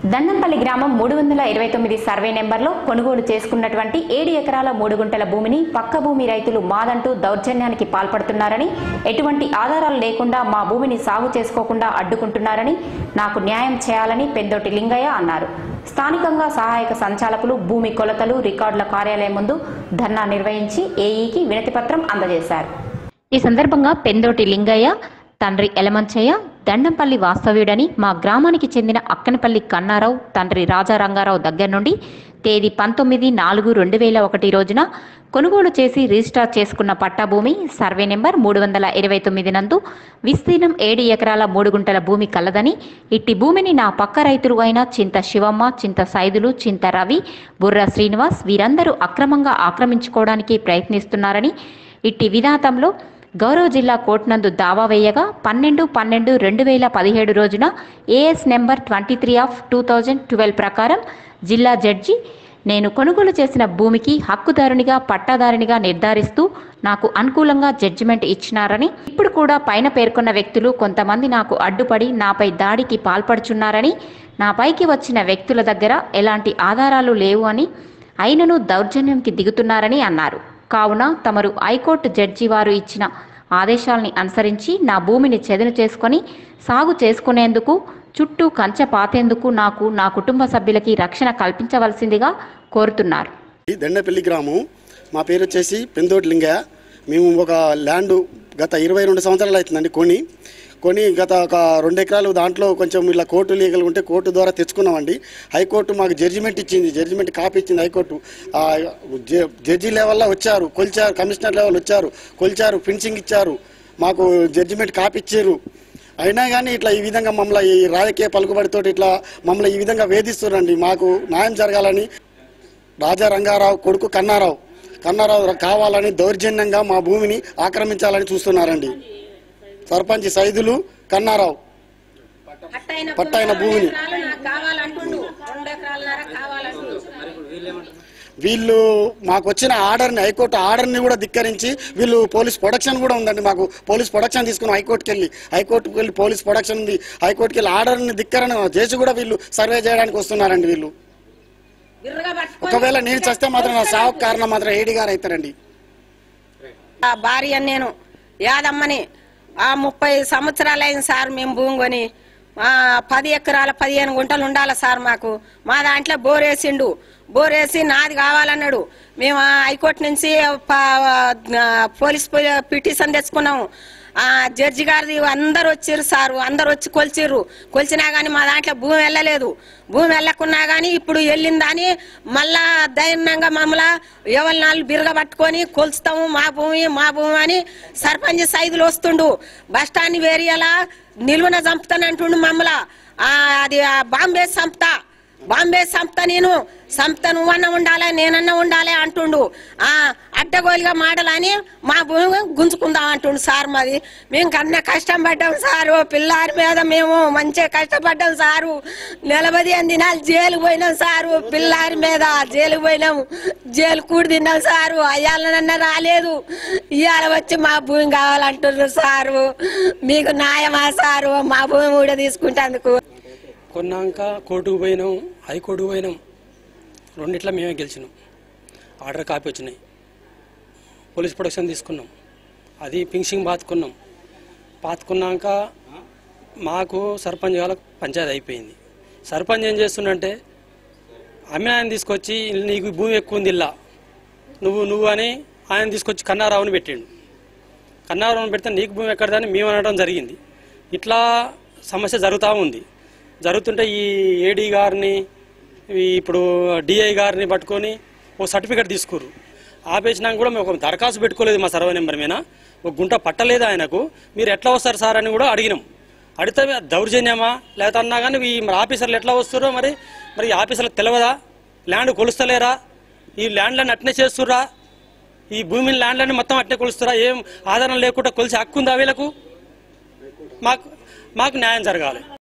దండంపల్లి గ్రామం మూడు వందల ఇరవై తొమ్మిది సర్వే నెంబర్లో కొనుగోలు చేసుకున్నటువంటి ఏడు ఎకరాల మూడు గుంటల భూమిని పక్క భూమి రైతులు మాదంటూ దౌర్జన్యానికి పాల్పడుతున్నారని ఎటువంటి ఆధారాలు లేకుండా మా భూమిని సాగు చేసుకోకుండా అడ్డుకుంటున్నారని నాకు న్యాయం చేయాలని పెద్దోటి లింగయ్య అన్నారు స్థానికంగా సహాయక సంచాలకులు భూమి కొలతలు రికార్డుల కార్యాలయం ముందు ధర్నా నిర్వహించి ఏఈకి వినతిపత్రం అందజేశారు ఈ సందర్భంగా పెందోటి లింగయ్య తండ్రి ఎలమంచయ్య దండంపల్లి వాస్తవ్యుడని మా గ్రామానికి చెందిన అక్కనపల్లి కన్నారావు తండ్రి రాజారంగారావు దగ్గర నుండి తేదీ పంతొమ్మిది నాలుగు రెండు వేల ఒకటి రోజున కొనుగోలు చేసి రిజిస్టార్ చేసుకున్న పట్టా భూమి సర్వే నెంబర్ మూడు వందల ఇరవై తొమ్మిది నందు విస్తీర్ణం ఏడు ఎకరాల మూడు గుంటల భూమి కలదని ఇట్టి భూమిని నా పక్క రైతులు అయిన చింత శివమ్మ చింత సైదులు చింత రవి బుర్ర శ్రీనివాస్ వీరందరూ అక్రమంగా ఆక్రమించుకోవడానికి ప్రయత్నిస్తున్నారని ఇట్టి విధాతంలో గౌరవ జిల్లా కోర్టు నందు దావా వేయగా పన్నెండు పన్నెండు రెండు వేల పదిహేడు రోజున AS number twenty three of two thousand twelve ప్రకారం జిల్లా జడ్జి నేను కొనుగోలు చేసిన భూమికి హక్కుదారునిగా పట్టాదారునిగా నిర్ధారిస్తూ నాకు అనుకూలంగా జడ్జిమెంట్ ఇచ్చినారని ఇప్పుడు కూడా పైన పేర్కొన్న వ్యక్తులు కొంతమంది నాకు అడ్డుపడి నాపై దాడికి పాల్పడుచున్నారని నాపైకి వచ్చిన వ్యక్తుల దగ్గర ఎలాంటి ఆధారాలు లేవు అని అయినను దౌర్జన్యంకి దిగుతున్నారని అన్నారు కావున తమరు హైకోర్టు జడ్జి వారు ఇచ్చిన ఆదేశాలని అనుసరించి నా భూమిని చెదను చేసుకొని సాగు చేసుకునేందుకు చుట్టూ కంచె పాతేందుకు నాకు నా కుటుంబ సభ్యులకి రక్షణ కల్పించవలసిందిగా కోరుతున్నారు ఈ దండపల్లి గ్రామం మా పేరు వచ్చేసి పెందోటి లింగయ్య మేము ఒక ల్యాండ్ గత ఇరవై రెండు సంవత్సరాలు అవుతుందండి కొని కొని గత ఒక రెండు ఎకరాలు దాంట్లో కొంచెం ఇలా కోర్టు లీగల్ ఉంటే కోర్టు ద్వారా తెచ్చుకున్నామండి హైకోర్టు మాకు జడ్జిమెంట్ ఇచ్చింది జడ్జిమెంట్ కాపీ ఇచ్చింది హైకోర్టు ఆ, జ- జడ్జి లెవెల్లో వచ్చారు కొలిచారు కమిషనర్ లెవెల్ వచ్చారు కొలిచారు ఫినిషింగ్ ఇచ్చారు మాకు జడ్జిమెంట్ కాపీ ఇచ్చారు అయినా కానీ ఇట్లా ఈ విధంగా మమ్మల్ని ఈ రాజకీయ పలుకుబడితో ఇట్లా మమ్మల్ని ఈ విధంగా వేధిస్తున్నారండి మాకు న్యాయం జరగాలని రాజా రంగారావు కొడుకు కన్నారావు కన్నారావు కావాలని దౌర్జన్యంగా మా భూమిని ఆక్రమించాలని చూస్తున్నారండి సర్పంచ్ సైదులు కన్నారావు పట్టైన భూమిని నాకు కావాలంటుండు రెండు ఎకరాలన్నర కావాలంటుండు వీళ్ళు మాకు వచ్చిన ఆర్డర్ని హైకోర్టు ఆర్డర్ని కూడా ధిక్కరించి వీళ్ళు పోలీస్ ప్రొడక్షన్ కూడా ఉందండి మాకు పోలీస్ ప్రొడక్షన్ తీసుకున్నాం హైకోర్టుకి వెళ్ళి హైకోర్టుకి వెళ్ళి పోలీస్ ప్రొడక్షన్ ఉంది హైకోర్టుకి వెళ్ళి ఆర్డర్ని ధిక్కరణ చేసి కూడా వీళ్ళు సర్వే చేయడానికి వస్తున్నారండి వీళ్ళు బిర్రగా పట్టుకొని ఒకవేళ నేను చస్తే మాత్రం నా సావుకు కారణం మాత్రం ఏడి గారు అవుతారండి ఆ భార్య నేను యాదమ్మని ఆ ముప్పై సంవత్సరాలు అయింది సార్ మేము భూమి కొని ఆ, పది ఎకరాల పదిహేను గుంటలు ఉండాలి సార్ మాకు మా దాంట్లో బోర్ వేసిండు బోర్ వేసి నాది కావాలన్నాడు మేము ఆ హైకోర్టు నుంచి ప- ఆ, పోలీస్ పి- పిటిషన్ తెచ్చుకున్నాము ఆ జడ్జి గారిది అందరు వచ్చిర్రు సారు అందరు వచ్చి కొలిచిర్రు కొలిచినా గానీ మా దాంట్లో భూమి వెళ్ళలేదు భూమి వెళ్ళకున్నా గానీ ఇప్పుడు వెళ్ళిందని మళ్ళా ధైర్యంగా మమ్మల్ని ఎవరి నాలుగు బిరగ పట్టుకొని కొలుస్తాము మా భూమి మా భూమి అని సర్పంచ్ సైదులు వస్తుండు బస్ స్టాండ్ వేరియలా నిలువన చంపుతానంటుండు మమ్మల ఆ, అది ఆ బాంబే చంపుతా బాంబే సంస్థ నేను సంస్థ నువ్వన్న ఉండాలి నేనన్న ఉండాలి అంటుండు ఆ అడ్డగోలుగా మాటలని మా భూమి గుంజుకుందాం అంటుండు సార్ మాది మేము కన్నా కష్టం పడ్డాం సారు పిల్లారి మీద మేము మంచిగా కష్టపడ్డాం సారు నిలబది ఎనిమిది దినాలు జైలు పోయినాం సారు పిల్లారి మీద జైలు పోయినాం జైలు కూడి తిన్నాం సారు అయ్యాలనన్న రాలేదు ఇవాళ వచ్చి మా భూమి కావాలంటున్నారు సారు మీకు న్యాయమా సారు మా భూమి కూడా తీసుకుంటేందుకు కొన్నాక కోర్టుకు పోయినాం హైకోర్టుకు పోయినాం రెండిట్లా మేమే గెలిచినాం ఆర్డర్ కాపీ వచ్చినాయి పోలీస్ ప్రొటెక్షన్ తీసుకున్నాం అది పింఛింగ్ పాతుకున్నాం పాతుకున్నాక మాకు సర్పంచ్ వాళ్ళకు పంచాయతీ అయిపోయింది సర్పంచ్ ఏం చేస్తుండంటే అమ్మినాయన తీసుకొచ్చి నీకు భూమి ఎక్కువ ఉంది ఇల్లా నువ్వు నువ్వు అని ఆయన తీసుకొచ్చి కన్నారావుని పెట్టిండు కన్నారావుని పెడితే నీకు భూమి ఎక్కడదని మేము అనడం జరిగింది ఇట్లా సమస్య జరుగుతూ ఉంది జరుగుతుంటే ఈ ఏడీ గారిని ఈ ఇప్పుడు డిఐ గారిని పట్టుకొని ఓ సర్టిఫికేట్ తీసుకుర్రు ఆపేసినాక కూడా మేము ఒక దరఖాస్తు పెట్టుకోలేదు మా సర్వే నెంబర్ మీద ఒక గుంట పట్టలేదు ఆయనకు మీరు ఎట్లా వస్తారు సార్ అని కూడా అడిగినాం అడిగితే అది దౌర్జన్యమా లేకపోతే అన్నా కానీ ఈ మరి ఆఫీసర్లు ఎట్లా వస్తారో మరి మరి ఈ ఆఫీసర్లకు తెలియదా ల్యాండ్ కొలుస్తలేరా ఈ ల్యాండ్లను అట్నే చేస్తుర్రా ఈ భూమిని ల్యాండ్లని మొత్తం అట్నే కొలుస్తారా ఏం ఆధారం లేకుండా కొలిసి హక్కు ఉందా వీళ్ళకు మాకు మాకు న్యాయం జరగాలి